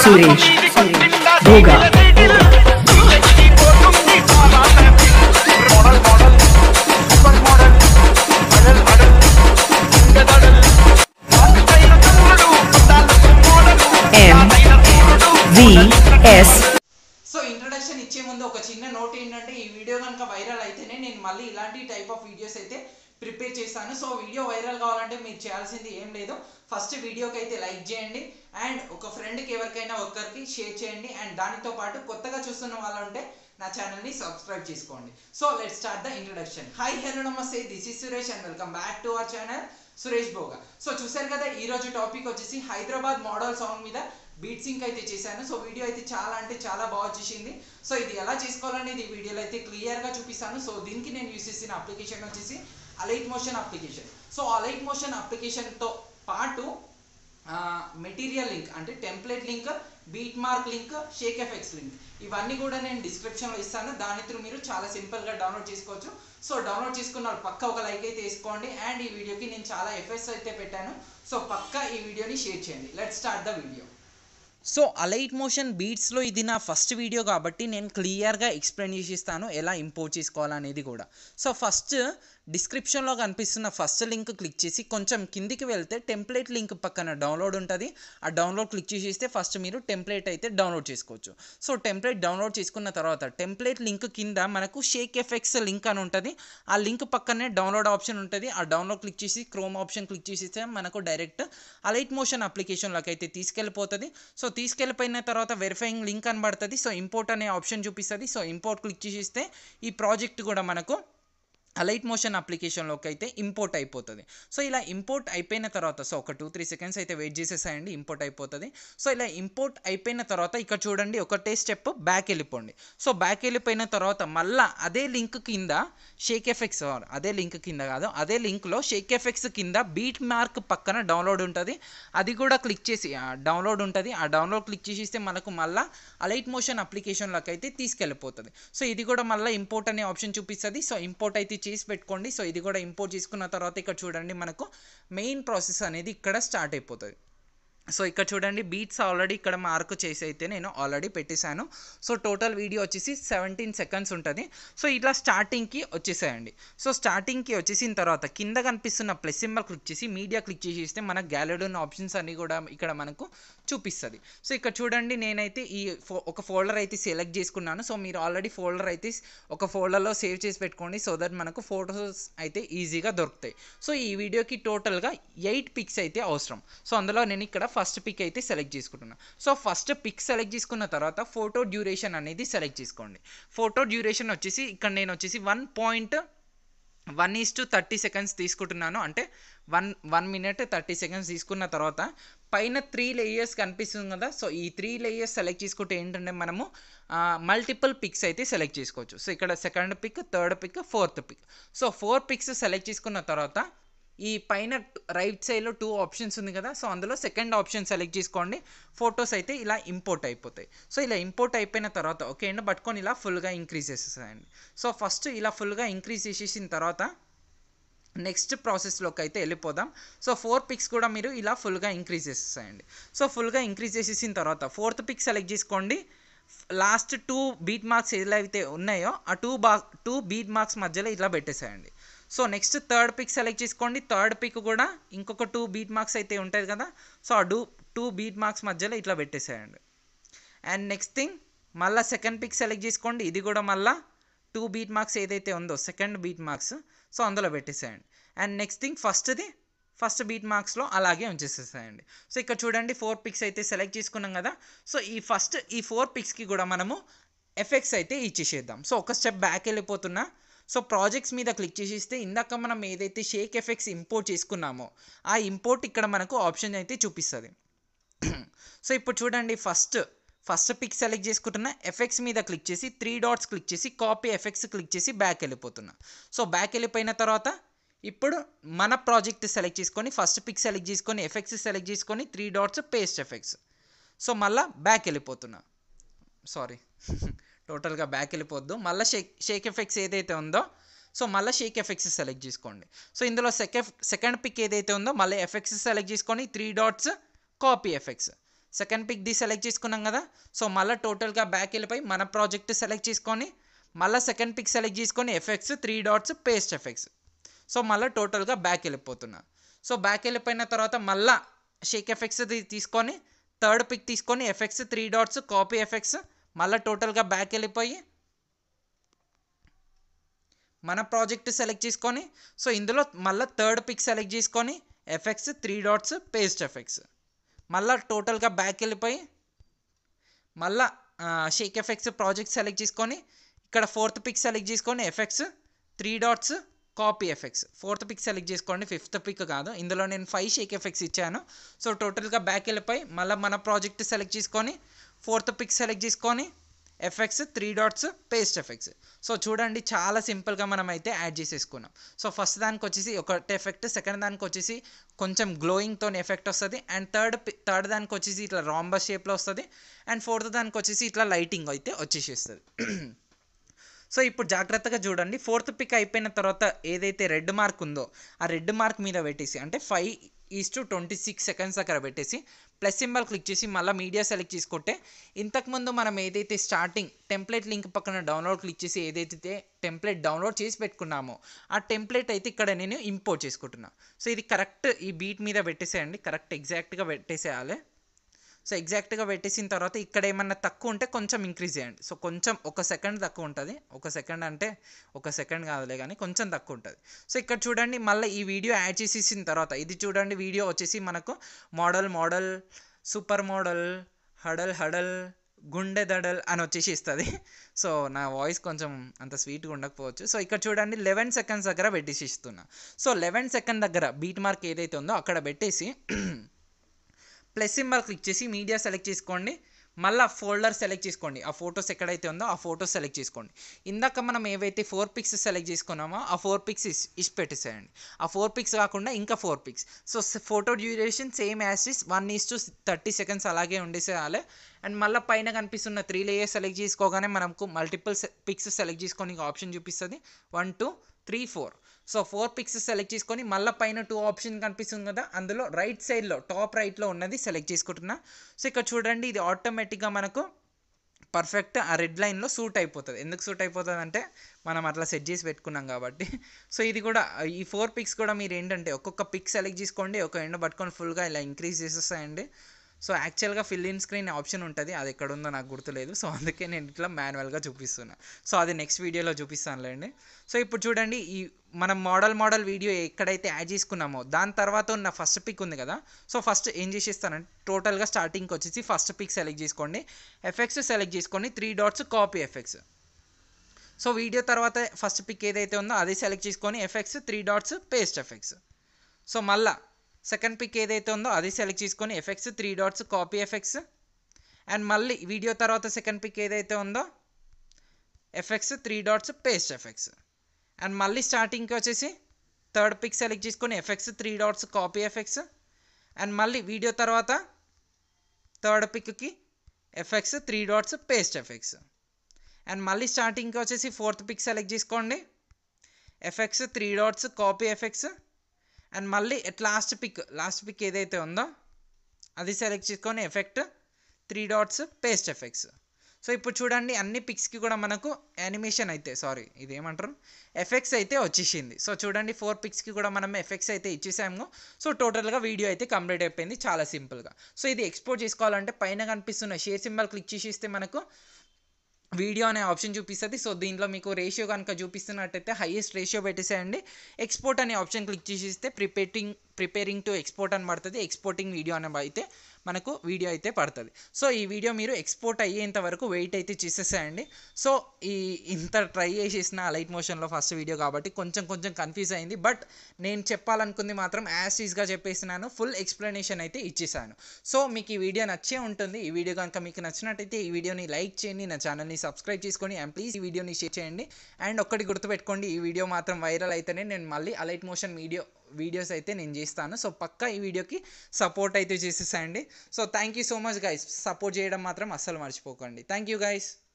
Suresh Bhoga M V S so introduction ఇచ్చే ముందు ఒక చిన్న నోట్ ఏంటంటే ఈ వీడియో కనుక వైరల్ అయితేనే నేను మళ్ళీ ఇలాంటి టైప్ ఆఫ్ వీడియోస్ అయితే ప్రిపేర్ చేస్తాను సో వీడియో వైరల్ కావాలంటే మీరు చేయాల్సింది ఏం లేదు ఫస్ట్ వీడియోకి అయితే లైక్ చేయండి అండ్ ఒక ఫ్రెండ్కి ఎవరికైనా ఒక్కరికి షేర్ చేయండి అండ్ దానితో పాటు కొత్తగా చూస్తున్న వాళ్ళు ఉంటే నా ఛానల్ని సబ్స్క్రైబ్ చేసుకోండి so let start the introduction hi hello నమస్తే this is Suresh and welcome back to our channel Suresh Bhoga so చూసారు కదా ఈ రోజు టాపిక్ వచ్చేసి హైదరాబాద్ మోడల్ సాంగ్ మీద బీట్ సింక్ అయితే చేశాను సో వీడియో అయితే చాలా అంటే చాలా బాగా వచ్చేసింది సో ఇది ఎలా చేసుకోవాలనేది ఈ వీడియోలో అయితే క్లియర్గా చూపిస్తాను సో దీనికి నేను యూస్ చేసిన అప్లికేషన్ వచ్చేసి Alight Motion application so Alight Motion అప్లికేషన్తో పాటు మెటీరియల్ లింక్ అంటే template link beat mark link shake effects link ఇవన్నీ కూడా నేను డిస్క్రిప్షన్లో ఇస్తాను దాని త్రూ మీరు చాలా సింపుల్గా డౌన్లోడ్ చేసుకోవచ్చు సో డౌన్లోడ్ చేసుకున్న వాళ్ళు పక్క ఒక లైక్ అయితే వేసుకోండి అండ్ ఈ వీడియోకి నేను చాలా ఎఫెక్ట్స్ అయితే పెట్టాను సో పక్క ఈ వీడియోని షేర్ చేయండి let start the video so Alight Motion బీట్స్లో ఇది నా ఫస్ట్ వీడియో కాబట్టి నేను క్లియర్గా ఎక్స్ప్లెయిన్ చేసి ఇస్తాను ఎలా ఇంపోర్ట్ చేసుకోవాలనేది కూడా సో ఫస్ట్ డిస్క్రిప్షన్లో కనిపిస్తున్న ఫస్ట్ లింక్ క్లిక్ చేసి కొంచెం కిందికి వెళ్తే టెంప్లెట్ లింక్ పక్కన డౌన్లోడ్ ఉంటుంది ఆ డౌన్లోడ్ క్లిక్ చేసేస్తే ఫస్ట్ మీరు టెంప్లెట్ అయితే డౌన్లోడ్ చేసుకోవచ్చు సో టెంప్లెట్ డౌన్లోడ్ చేసుకున్న తర్వాత టెంప్లెట్ లింక్ కింద మనకు షేక్ ఎఫెక్ట్స్ లింక్ అని ఉంటుంది ఆ లింక్ పక్కనే డౌన్లోడ్ ఆప్షన్ ఉంటుంది ఆ డౌన్లోడ్ క్లిక్ చేసి క్రోమ్ ఆప్షన్ క్లిక్ చేసేస్తే మనకు డైరెక్ట్ అలైట్ మోషన్ అప్లికేషన్లోకి అయితే తీసుకెళ్ళిపోతుంది సో తీసుకెళ్ళిపోయిన తర్వాత వెరిఫైయింగ్ లింక్ కనబడుతుంది సో ఇంపోర్ట్ అనే ఆప్షన్ చూపిస్తుంది సో ఇంపోర్ట్ క్లిక్ చేసేస్తే ఈ ప్రాజెక్ట్ కూడా మనకు అలైట్ మోషన్ అప్లికేషన్లోకి అయితే ఇంపోర్ట్ అయిపోతుంది సో ఇలా ఇంపోర్ట్ అయిపోయిన తర్వాత సో ఒక టూ త్రీ సెకండ్స్ అయితే వెయిట్ చేసేసాయండి ఇంపోర్ట్ అయిపోతుంది సో ఇలా ఇంపోర్ట్ అయిపోయిన తర్వాత ఇక్కడ చూడండి ఒకటే స్టెప్ బ్యాక్ వెళ్ళిపోండి సో బ్యాక్ వెళ్ళిపోయిన తర్వాత మళ్ళా అదే లింక్ కింద షేక్ ఎఫెక్ట్స్ అదే లింక్ కింద కాదు అదే లింక్లో షేక్ ఎఫెక్ట్స్ కింద బీట్ మార్క్ పక్కన డౌన్లోడ్ ఉంటుంది అది కూడా క్లిక్ చేసి డౌన్లోడ్ ఉంటుంది ఆ డౌన్లోడ్ క్లిక్ చేసిస్తే మనకు మళ్ళీ అలైట్ మోషన్ అప్లికేషన్లోకి అయితే తీసుకెళ్ళిపోతుంది సో ఇది కూడా మళ్ళీ ఇంపోర్ట్ అనే ఆప్షన్ చూపిస్తుంది సో ఇంపోర్ట్ అయితే చేసి పెట్టుకోండి సో ఇది కూడా ఇంపోర్ట్ చేసుకున్న తర్వాత ఇక్కడ చూడండి మనకు మెయిన్ ప్రాసెస్ అనేది ఇక్కడ స్టార్ట్ అయిపోతుంది సో ఇక్కడ చూడండి బీట్స్ ఆల్రెడీ ఇక్కడ మార్క్ చేసి అయితే నేను ఆల్రెడీ పెట్టేశాను సో టోటల్ వీడియో వచ్చేసి సెవెంటీన్ సెకండ్స్ ఉంటుంది సో ఇట్లా స్టార్టింగ్కి వచ్చేసాయండి సో స్టార్టింగ్కి వచ్చేసిన తర్వాత కింద కనిపిస్తున్న ప్లస్ సింబల్ క్లిక్ చేసి మీడియా క్లిక్ చేసేస్తే మన గ్యాలరీ ఉన్న ఆప్షన్స్ అన్నీ కూడా ఇక్కడ మనకు చూపిస్తుంది సో ఇక్కడ చూడండి నేనైతే ఈ ఫో ఒక ఫోల్డర్ అయితే సెలెక్ట్ చేసుకున్నాను సో మీరు ఆల్రెడీ ఫోల్డర్ అయితే ఒక ఫోల్డర్లో సేవ్ చేసి పెట్టుకోండి సో దట్ మనకు ఫొటోస్ అయితే ఈజీగా దొరుకుతాయి సో ఈ వీడియోకి టోటల్గా ఎయిట్ పిక్స్ అయితే అవసరం సో అందులో నేను ఇక్కడ ఫస్ట్ పిక్ అయితే సెలెక్ట్ చేసుకుంటున్నాను సో ఫస్ట్ పిక్ సెలెక్ట్ చేసుకున్న తర్వాత ఫోటో డ్యూరేషన్ అనేది సెలెక్ట్ చేసుకోండి ఫోటో డ్యూరేషన్ వచ్చేసి ఇక్కడ నేను వచ్చేసి one point one is to thirty seconds తీసుకుంటున్నాను అంటే one one minute thirty seconds తీసుకున్న తర్వాత పైన త్రీ లేయర్స్ కనిపిస్తుంది కదా సో ఈ త్రీ లేయర్స్ సెలెక్ట్ చేసుకుంటే ఏంటంటే మనము మల్టిపుల్ పిక్స్ అయితే సెలెక్ట్ చేసుకోవచ్చు సో ఇక్కడ second pick third pick fourth pick so four picks select చేసుకున్న తర్వాత ఈ పైన రైట్ సైడ్లో టూ ఆప్షన్స్ ఉంది కదా సో అందులో సెకండ్ ఆప్షన్ సెలెక్ట్ చేసుకోండి ఫొటోస్ అయితే ఇలా ఇంపోర్ట్ అయిపోతాయి సో ఇలా ఇంపోర్ట్ అయిపోయిన తర్వాత ఓకే అండి పట్టుకొని ఇలా ఫుల్గా ఇంక్రీజ్ చేసేసాయండి సో ఫస్ట్ ఇలా ఫుల్గా ఇంక్రీజ్ చేసేసిన తర్వాత నెక్స్ట్ ప్రాసెస్లోకి అయితే వెళ్ళిపోదాం సో ఫోర్ పిక్స్ కూడా మీరు ఇలా ఫుల్గా ఇంక్రీజ్ చేసేసాయండి సో ఫుల్గా ఇంక్రీజ్ చేసేసిన తర్వాత ఫోర్త్ పిక్ సెలెక్ట్ చేసుకోండి లాస్ట్ టూ బీట్ మార్క్స్ ఏదైతే ఉన్నాయో ఆ టూ బా టూ బీట్ మార్క్స్ మధ్యలో ఇలా పెట్టేసేయండి so next third pick select చేసుకోండి థర్డ్ పిక్ కూడా ఇంకొక టూ బీట్ మార్క్స్ అయితే ఉంటుంది కదా సో ఆ టూ టూ బీట్ మార్క్స్ మధ్యలో ఇట్లా పెట్టేసేయండి అండ్ నెక్స్ట్ థింగ్ మళ్ళీ సెకండ్ పిక్ సెలెక్ట్ చేసుకోండి ఇది కూడా మళ్ళీ టూ బీట్ మార్క్స్ ఏదైతే ఉందో సెకండ్ బీట్ మార్క్స్ సో అందులో పెట్టేసేయండి అండ్ నెక్స్ట్ థింగ్ ఫస్ట్ది ఫస్ట్ బీట్ మార్క్స్లో అలాగే ఉంచేసేసాయండి సో ఇక్కడ చూడండి ఫోర్ పిక్స్ అయితే సెలెక్ట్ చేసుకున్నాం కదా సో ఈ ఫస్ట్ ఈ ఫోర్ పిక్స్కి కూడా మనము ఎఫెక్ట్స్ అయితే ఇచ్చేసేద్దాం సో ఒక స్టెప్ బ్యాక్ వెళ్ళిపోతున్నా సో ప్రాజెక్ట్స్ మీద క్లిక్ చేసిస్తే ఇందాక మనం ఏదైతే షేక్ ఎఫెక్ట్స్ ఇంపోర్ట్ చేసుకున్నామో ఆ ఇంపోర్ట్ ఇక్కడ మనకు ఆప్షన్ అయితే చూపిస్తుంది సో ఇప్పుడు చూడండి ఫస్ట్ ఫస్ట్ పిక్ సెలెక్ట్ చేసుకుంటున్నా ఎఫెక్ట్స్ మీద క్లిక్ చేసి త్రీ డాట్స్ క్లిక్ చేసి కాపీ ఎఫెక్ట్స్ క్లిక్ చేసి బ్యాక్ వెళ్ళిపోతున్నా సో బ్యాక్ వెళ్ళిపోయిన తర్వాత ఇప్పుడు మన ప్రాజెక్ట్ సెలెక్ట్ చేసుకొని ఫస్ట్ పిక్ సెలెక్ట్ చేసుకొని ఎఫెక్ట్స్ సెలెక్ట్ చేసుకొని three dots paste effects so మళ్ళీ బ్యాక్ వెళ్ళిపోతున్నా సారీ టోటల్గా బ్యాక్ వెళ్ళిపోద్దు మళ్ళీ షేక్ షేక్ ఎఫెక్ట్స్ ఏదైతే ఉందో సో మళ్ళీ షేక్ ఎఫెక్ట్స్ సెలెక్ట్ చేసుకోండి సో ఇందులో సెకండ్ సెకండ్ పిక్ ఏదైతే ఉందో మళ్ళీ ఎఫెక్ట్స్ సెలెక్ట్ చేసుకొని three dots copy effects second పిక్ది సెలెక్ట్ చేసుకున్నాం కదా సో మళ్ళీ టోటల్గా బ్యాక్ వెళ్ళిపోయి మన ప్రాజెక్ట్ సెలెక్ట్ చేసుకొని మళ్ళీ సెకండ్ పిక్ సెలెక్ట్ చేసుకొని effects three dots paste effects so మళ్ళీ టోటల్గా బ్యాక్ వెళ్ళిపోతున్నా సో బ్యాక్ వెళ్ళిపోయిన తర్వాత మళ్ళా షేక్ ఎఫెక్ట్స్ తీసుకొని థర్డ్ పిక్ తీసుకొని effects three dots copy effects మళ్ళీ టోటల్గా బ్యాక్ వెళ్ళిపోయి మన ప్రాజెక్ట్ సెలెక్ట్ చేసుకొని సో ఇందులో మళ్ళీ థర్డ్ పిక్ సెలెక్ట్ చేసుకొని effects three dots paste effects మళ్ళీ టోటల్గా బ్యాక్ వెళ్ళిపోయి మళ్ళా షేక్ ఎఫెక్ట్స్ ప్రాజెక్ట్ సెలెక్ట్ చేసుకొని ఇక్కడ ఫోర్త్ పిక్ సెలెక్ట్ చేసుకొని effects three dots copy effects fourth pick select చేసుకోండి ఫిఫ్త్ పిక్ కాదు ఇందులో నేను ఫైవ్ షేక్ ఎఫెక్ట్స్ ఇచ్చాను సో టోటల్గా బ్యాక్ వెళ్ళిపోయి మళ్ళీ మన ప్రాజెక్ట్ సెలెక్ట్ చేసుకొని ఫోర్త్ పిక్ సెలెక్ట్ చేసుకొని effects three dots paste effects so చూడండి చాలా సింపుల్గా మనం అయితే యాడ్ చేసేసుకున్నాం సో ఫస్ట్ దానికి వచ్చేసి ఒక ఎఫెక్ట్ సెకండ్ దానికి వచ్చేసి కొంచెం గ్లోయింగ్తో ఎఫెక్ట్ వస్తుంది అండ్ థర్డ్ థర్డ్ దానికి వచ్చేసి ఇట్లా రాంబర్ షేప్లో వస్తుంది అండ్ ఫోర్త్ దానికి వచ్చేసి ఇట్లా లైటింగ్ అయితే వచ్చేసేస్తుంది సో ఇప్పుడు జాగ్రత్తగా చూడండి ఫోర్త్ పిక్ అయిపోయిన తర్వాత ఏదైతే రెడ్ మార్క్ ఉందో ఆ రెడ్ మార్క్ మీద పెట్టేసి అంటే five is to twenty six seconds దగ్గర పెట్టేసి ప్లస్ సింబల్ క్లిక్ చేసి మళ్ళీ మీడియా సెలెక్ట్ చేసుకుంటే ఇంతకుముందు మనం ఏదైతే స్టార్టింగ్ టెంప్లెట్ లింక్ పక్కన డౌన్లోడ్ క్లిక్ చేసి ఏదైతే టెంప్లెట్ డౌన్లోడ్ చేసి పెట్టుకున్నామో ఆ టెంప్లెట్ అయితే ఇక్కడ నేను ఇంపోర్ట్ చేసుకుంటున్నా సో ఇది కరెక్ట్ ఈ బీట్ మీద పెట్టేసేయండి కరెక్ట్ ఎగ్జాక్ట్గా పెట్టేసేయాలి సో ఎగ్జాక్ట్గా పెట్టేసిన తర్వాత ఇక్కడ ఏమన్నా తక్కువ ఉంటే కొంచెం ఇంక్రీజ్ చేయండి సో కొంచెం ఒక సెకండ్ తక్కువ ఉంటుంది ఒక సెకండ్ అంటే ఒక సెకండ్ కాదులే కానీ కొంచెం తక్కువ ఉంటుంది సో ఇక్కడ చూడండి మళ్ళీ ఈ వీడియో యాడ్ చేసేసిన తర్వాత ఇది చూడండి వీడియో వచ్చేసి మనకు మోడల్ మోడల్ సూపర్ మోడల్ హడల్ హడల్ గుండె దడల్ అని వచ్చేసి ఇస్తుంది సో నా వాయిస్ కొంచెం అంత స్వీట్గా ఉండకపోవచ్చు సో ఇక్కడ చూడండి లెవెన్ సెకండ్స్ దగ్గర పెట్టేసి ఇస్తున్నా సో లెవెన్ సెకండ్ దగ్గర బీట్ మార్క్ ఏదైతే ఉందో అక్కడ పెట్టేసి ప్లస్ సింబల్ క్లిక్ చేసి మీడియా సెలెక్ట్ చేసుకోండి మళ్ళీ ఫోల్డర్ సెలెక్ట్ చేసుకోండి ఆ ఫొటోస్ ఎక్కడైతే ఉందో ఆ ఫోటోస్ సెలెక్ట్ చేసుకోండి ఇందాక మనం ఏవైతే ఫోర్ పిక్స్ సెలెక్ట్ చేసుకున్నామో ఆ ఫోర్ పిక్స్ ఇస్ ఇసి పెట్టేసేయండి ఆ ఫోర్ పిక్స్ కాకుండా ఇంకా four picks so photo duration same as is one is to thirty seconds అలాగే ఉండేసేయాలి అండ్ మళ్ళీ పైన కనిపిస్తున్న త్రీ లేయర్స్ సెలెక్ట్ చేసుకోగానే మనకు మల్టిపుల్ పిక్స్ సెలెక్ట్ చేసుకొని ఆప్షన్ చూపిస్తుంది one two three four so four picks select చేసుకొని మళ్ళీ పైన టూ ఆప్షన్ కనిపిస్తుంది కదా అందులో రైట్ సైడ్లో టాప్ రైట్లో ఉన్నది సెలెక్ట్ చేసుకుంటున్నా సో ఇక్కడ చూడండి ఇది ఆటోమేటిక్గా మనకు పర్ఫెక్ట్ ఆ రెడ్ లైన్లో సూట్ అయిపోతుంది ఎందుకు సూట్ అయిపోతుంది అంటే మనం అట్లా సెట్ చేసి పెట్టుకున్నాం కాబట్టి సో ఇది కూడా ఈ ఫోర్ పిక్స్ కూడా మీరు ఏంటంటే ఒక్కొక్క పిక్ సెలెక్ట్ చేసుకోండి ఒక ఎండ పట్టుకొని ఫుల్గా ఇలా ఇంక్రీజ్ చేసేస్తాయండి సో యాక్చువల్గా ఫిల్ ఇన్ స్క్రీన్ ఆప్షన్ ఉంటుంది అది ఎక్కడ ఉందో నాకు గుర్తులేదు సో అందుకే నేను ఇట్లా మాన్యువల్గా చూపిస్తున్నా సో అది నెక్స్ట్ వీడియోలో చూపిస్తానులేండి సో ఇప్పుడు చూడండి ఈ మనం మోడల్ మోడల్ వీడియో ఎక్కడైతే యాడ్ చేసుకున్నామో దాని తర్వాత ఉన్న ఫస్ట్ పిక్ ఉంది కదా సో ఫస్ట్ ఏం చేసేస్తానంటే టోటల్గా స్టార్టింగ్కి వచ్చేసి ఫస్ట్ పిక్ సెలెక్ట్ చేసుకోండి ఎఫెక్ట్స్ సెలెక్ట్ చేసుకోండి three dots copy effects so video తర్వాత ఫస్ట్ పిక్ ఏదైతే ఉందో అది సెలెక్ట్ చేసుకొని effects three dots paste effects so మళ్ళా సెకండ్ పిక్ ఏదైతే ఉందో అది సెలెక్ట్ చేసుకొని effects three dots copy effects and మళ్ళీ వీడియో తర్వాత సెకండ్ పిక్ ఏదైతే ఉందో effects three dots paste effects and మళ్ళీ స్టార్టింగ్కి వచ్చేసి థర్డ్ పిక్ సెలెక్ట్ చేసుకొని effects three dots copy effects and మళ్ళీ వీడియో తర్వాత థర్డ్ పిక్కి effects three dots paste effects and మళ్ళీ స్టార్టింగ్కి వచ్చేసి ఫోర్త్ పిక్ సెలెక్ట్ చేసుకోండి effects three dots copy effects and మళ్ళీ at last pick last pick ఏదైతే ఉందో అది సెలెక్ట్ చేసుకొని effect three dots paste effects so ఇప్పుడు చూడండి అన్ని పిక్స్కి కూడా మనకు యానిమేషన్ అయితే సారీ ఇది ఏమంటారు ఎఫెక్ట్స్ అయితే వచ్చేసింది సో చూడండి ఫోర్ పిక్స్కి కూడా మనం ఎఫెక్ట్స్ అయితే ఇచ్చేసాము సో టోటల్గా వీడియో అయితే కంప్లీట్ అయిపోయింది చాలా సింపుల్గా సో ఇది ఎక్స్పోర్ట్ చేసుకోవాలంటే పైన కనిపిస్తున్న షేర్ సింబల్ క్లిక్ చేసేస్తే మనకు వీడియో అనే ఆప్షన్ చూపిస్తుంది సో దీంట్లో మీకు రేషియో కనుక చూపిస్తున్నట్టయితే హైయెస్ట్ రేషియో పెట్టేసేయండి ఎక్స్పోర్ట్ అనే ఆప్షన్ క్లిక్ చేసేస్తే ప్రిపేరింగ్ ప్రిపేరింగ్ టు ఎక్స్పోర్ట్ అని పడుతుంది ఎక్స్పోర్టింగ్ వీడియో అనే అయితే మనకు వీడియో అయితే పడుతుంది సో ఈ వీడియో మీరు ఎక్స్పోర్ట్ అయ్యేంత వరకు వెయిట్ అయితే చేసేసేయండి సో ఈ ఇంత ట్రై చేసేసిన లైట్ మోషన్లో ఫస్ట్ వీడియో కాబట్టి కొంచెం కొంచెం కన్ఫ్యూజ్ అయింది బట్ నేను చెప్పాలనుకుంది మాత్రం యాజ్ ఈజ్గా చెప్పేసినాను ఫుల్ ఎక్స్ప్లెనేషన్ అయితే ఇచ్చేసాను సో మీకు ఈ వీడియో నచ్చే ఉంటుంది ఈ వీడియో కనుక మీకు నచ్చినట్టయితే ఈ వీడియోని లైక్ చేయండి నా ఛానల్ని సబ్స్క్రైబ్ చేసుకొని అండ్ ప్లీజ్ ఈ వీడియోని షేర్ చేయండి అండ్ ఒక్కటి గుర్తుపెట్టుకోండి ఈ వీడియో మాత్రం వైరల్ అయితేనే నేను మళ్ళీ అలైట్ మోషన్ వీడియో వీడియోస్ అయితే నేను చేస్తాను సో పక్కా ఈ వీడియోకి సపోర్ట్ అయితే చేసేసండి so thank you so much guys support చేయడం మాత్రం అస్సలు మర్చిపోకండి థ్యాంక్ యూ గైస్